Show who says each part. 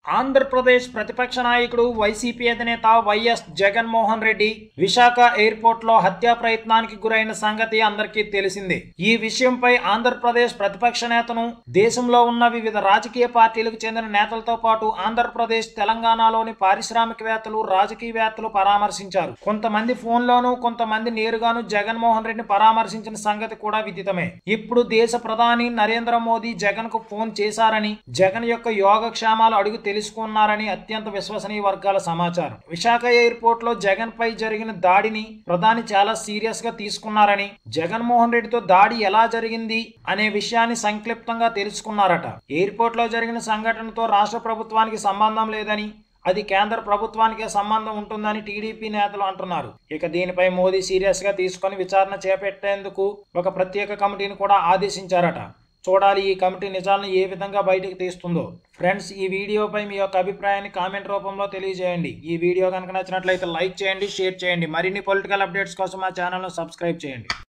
Speaker 1: ఆంధ్రప్రదేశ్ ప్రతిపక్ష నాయకుడు వైసీపీ అధినేత వైఎస్ జగన్మోహన్ రెడ్డి విశాఖ ఎయిర్పోర్ట్ లో హత్యా ప్రయత్నానికి గురైన సంగతి అందరికీ తెలిసిందే ఈ విషయంపై ఆంధ్రప్రదేశ్ ప్రతిపక్ష నేతను దేశంలో ఉన్న వివిధ రాజకీయ పార్టీలకు చెందిన నేతలతో పాటు ఆంధ్రప్రదేశ్ తెలంగాణలోని పారిశ్రామికవేత్తలు రాజకీయవేత్తలు పరామర్శించారు కొంతమంది ఫోన్లోనూ కొంతమంది నేరుగాను జగన్మోహన్ రెడ్డిని పరామర్శించిన సంగతి కూడా విదితమే ఇప్పుడు దేశ ప్రధాని నరేంద్ర మోదీ జగన్ కు ఫోన్ చేశారని జగన్ యొక్క యోగక్షేమాలు అడుగు తెలుసుకున్నారని అత్యంత విశ్వసనీయ వర్గాల సమాచారం విశాఖ ఎయిర్పోర్ట్ లో జగన్ పై జరిగిన దాడిని ప్రధాని చాలా సీరియస్ గా తీసుకున్నారని జగన్మోహన్ రెడ్డితో దాడి ఎలా జరిగింది అనే విషయాన్ని సంక్లిప్తంగా తెలుసుకున్నారట ఎయిర్పోర్ట్ లో జరిగిన సంఘటనతో రాష్ట్ర ప్రభుత్వానికి సంబంధం లేదని అది కేంద్ర ప్రభుత్వానికే సంబంధం ఉంటుందని టీడీపీ నేతలు అంటున్నారు ఇక దీనిపై మోదీ సీరియస్ గా తీసుకొని విచారణ చేపట్టేందుకు ఒక ప్రత్యేక కమిటీని కూడా ఆదేశించారట చూడాలి ఈ కమిటీ నిజాలను ఏ విధంగా బయటకు తీస్తుందో ఫ్రెండ్స్ ఈ వీడియోపై మీ యొక్క అభిప్రాయాన్ని కామెంట్ రూపంలో తెలియజేయండి ఈ వీడియో కనుక నచ్చినట్లయితే లైక్ చేయండి షేర్ చేయండి మరిన్ని పొలిటికల్ అప్డేట్స్ కోసం మా ఛానల్ను సబ్స్క్రైబ్ చేయండి